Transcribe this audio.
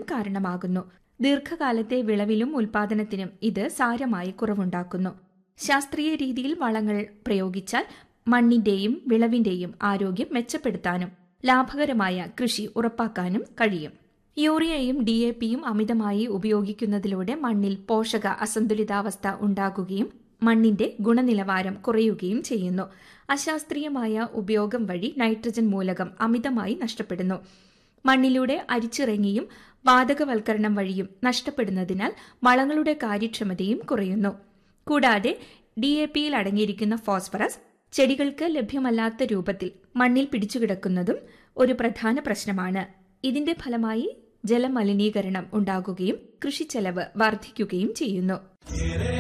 കാരണമാകുന്നു ദീർഘകാലത്തെ വിളവിലും ഉൽപാദനത്തിനും ഇത് സാരമായി കുറവുണ്ടാക്കുന്നു ശാസ്ത്രീയ രീതിയിൽ വളങ്ങൾ പ്രയോഗിച്ചാൽ മണ്ണിന്റെയും വിളവിന്റെയും ആരോഗ്യം മെച്ചപ്പെടുത്താനും ലാഭകരമായ കൃഷി ഉറപ്പാക്കാനും കഴിയും യൂറിയയും ഡി എ പിയും അമിതമായി ഉപയോഗിക്കുന്നതിലൂടെ മണ്ണിൽ പോഷക അസന്തുലിതാവസ്ഥ ഉണ്ടാകുകയും മണ്ണിന്റെ ഗുണനിലവാരം കുറയുകയും ചെയ്യുന്നു അശാസ്ത്രീയമായ ഉപയോഗം വഴി നൈട്രജൻ മൂലകം അമിതമായി നഷ്ടപ്പെടുന്നു മണ്ണിലൂടെ അരിച്ചിറങ്ങിയും വാതകവൽക്കരണം വഴിയും നഷ്ടപ്പെടുന്നതിനാൽ വളങ്ങളുടെ കാര്യക്ഷമതയും കുറയുന്നു കൂടാതെ ഡി എ പിയിൽ അടങ്ങിയിരിക്കുന്ന ഫോസ്ഫറസ് ചെടികൾക്ക് ലഭ്യമല്ലാത്ത രൂപത്തിൽ മണ്ണിൽ പിടിച്ചുകിടക്കുന്നതും ഒരു പ്രധാന പ്രശ്നമാണ് ഇതിന്റെ ഫലമായി ജലമലിനീകരണം ഉണ്ടാകുകയും കൃഷിച്ചെലവ് വർദ്ധിക്കുകയും ചെയ്യുന്നു